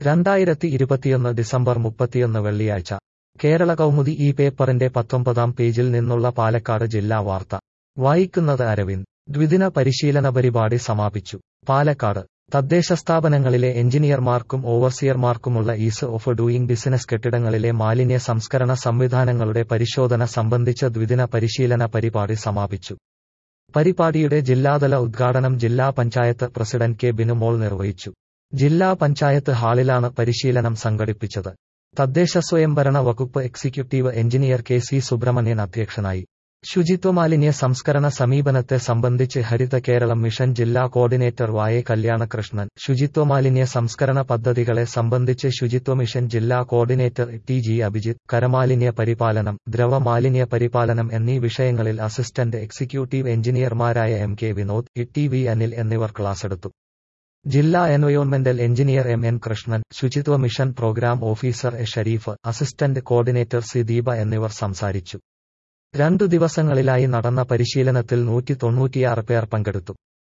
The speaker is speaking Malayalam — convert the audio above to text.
രണ്ടായിരത്തി ഇരുപത്തിയൊന്ന് ഡിസംബർ മുപ്പത്തിയൊന്ന് വെള്ളിയാഴ്ച കേരള കൗമുദി ഈ പേപ്പറിന്റെ പത്തൊമ്പതാം പേജിൽ നിന്നുള്ള പാലക്കാട് ജില്ലാ വാർത്ത വായിക്കുന്നത് അരവിന്ദ് ദ്വിദിന പരിശീലന പരിപാടി സമാപിച്ചു പാലക്കാട് തദ്ദേശ സ്ഥാപനങ്ങളിലെ എഞ്ചിനീയർമാർക്കും ഓവർസിയർമാർക്കുമുള്ള ഈസ് ഓഫ് ഡൂയിങ് ബിസിനസ് കെട്ടിടങ്ങളിലെ മാലിന്യ സംസ്കരണ സംവിധാനങ്ങളുടെ പരിശോധന സംബന്ധിച്ച ദ്വിദിന പരിശീലന പരിപാടി സമാപിച്ചു പരിപാടിയുടെ ജില്ലാതല ഉദ്ഘാടനം ജില്ലാ പഞ്ചായത്ത് പ്രസിഡന്റ് കെ ബിനുമോൾ നിർവഹിച്ചു ജില്ലാ പഞ്ചായത്ത് ഹാളിലാണ് പരിശീലനം സംഘടിപ്പിച്ചത് തദ്ദേശ സ്വയംഭരണ വകുപ്പ് executive engineer K C Subramanian അധ്യക്ഷനായി ശുചിത്വ മാലിന്യ സംസ്കരണ സമീപനത്തെ സംബന്ധിച്ച് ഹരിത കേരളം മിഷൻ ജില്ലാ കോർഡിനേറ്റർ വായെ കല്യാണകൃഷ്ണൻ ശുചിത്വ മാലിന്യ സംസ്കരണ പദ്ധതികളെ സംബന്ധിച്ച് ശുചിത്വ മിഷൻ ജില്ലാ കോർഡിനേറ്റർ ടി ജി അഭിജിത്ത് കരമാലിന്യ പരിപാലനം ദ്രവ മാലിന്യ പരിപാലനം എന്നീ വിഷയങ്ങളിൽ അസിസ്റ്റന്റ് എക്സിക്യൂട്ടീവ് എഞ്ചിനീയർമാരായ M K Vinod T V Anil എന്നിവർ ക്ലാസെടുത്തു ജില്ലാ എൻവയോൺമെന്റൽ engineer M N Krishnan Suchitwa mission programme officer A Shareef assistant coordinator C Deepa എന്നിവർ സംസാരിച്ചു രണ്ടു ദിവസങ്ങളിലായി നടന്ന പരിശീലനത്തിൽ നൂറ്റി തൊണ്ണൂറ്റിയാറ് പേർ പങ്കെടുത്തു